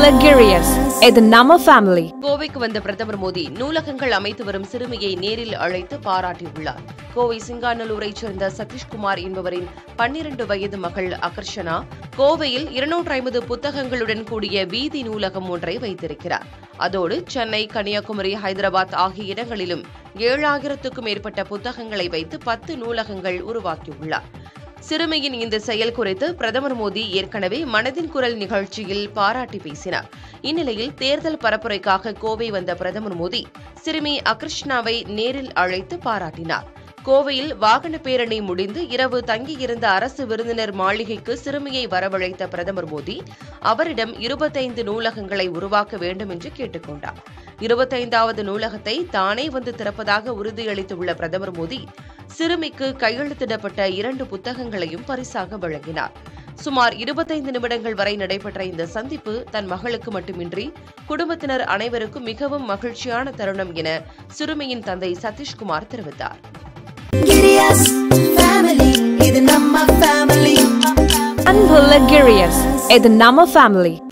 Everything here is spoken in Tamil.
Hilarious. இது நம்ம ஃபேமிலி கோவைக்கு வந்த பிரதமர் மோடி நூலகங்கள் அமைத்து வரும் சிறுமியை நேரில் அழைத்து பாராட்டியுள்ளார் கோவை சிங்காநல்லூரைச் சேர்ந்த சதீஷ்குமார் என்பவரின் பன்னிரண்டு வயது மகள் அகர்ஷனா கோவையில் இருநூற்றி ஐம்பது புத்தகங்களுடன் கூடிய வீதி நூலகம் ஒன்றை வைத்திருக்கிறார் அதோடு சென்னை கன்னியாகுமரி ஹைதராபாத் ஆகிய இடங்களிலும் ஏழாயிரத்துக்கும் மேற்பட்ட புத்தகங்களை வைத்து பத்து நூலகங்கள் உருவாக்கியுள்ளார் சிறுமியின் இந்த செயல் குறித்து பிரதமர் மோடி ஏற்கனவே மனதின் குரல் நிகழ்ச்சியில் பாராட்டி பேசினார் இந்நிலையில் தேர்தல் பரப்புரைக்காக கோவை வந்த பிரதமர் மோடி சிறுமி அகிருஷ்ணாவை நேரில் அழைத்து பாராட்டினார் கோவையில் வாகன பேரணி முடிந்து இரவு தங்கியிருந்த அரசு விருந்தினர் மாளிகைக்கு சிறுமியை வரவழைத்த பிரதமர் மோடி அவரிடம் இருபத்தைந்து நூலகங்களை உருவாக்க வேண்டும் என்று கேட்டுக்கொண்டார் இருபத்தைந்தாவது நூலகத்தை தானே வந்து திறப்பதாக உறுதியளித்துள்ள பிரதமர் மோடி சிறுமிக்கு கையெழுத்திடப்பட்ட இரண்டு புத்தகங்களையும் பரிசாக வழங்கினார் சுமார் இருபத்தைந்து நிமிடங்கள் வரை நடைபெற்ற இந்த சந்திப்பு தன் மகளுக்கு மட்டுமின்றி குடும்பத்தினர் அனைவருக்கும் மிகவும் மகிழ்ச்சியான தருணம் என சிறுமியின் தந்தை சதீஷ்குமார் தெரிவித்தார் Giddy-us family, இது நம்ம family. அன்பு Hilarious. இது நம்ம ஃபேமிலி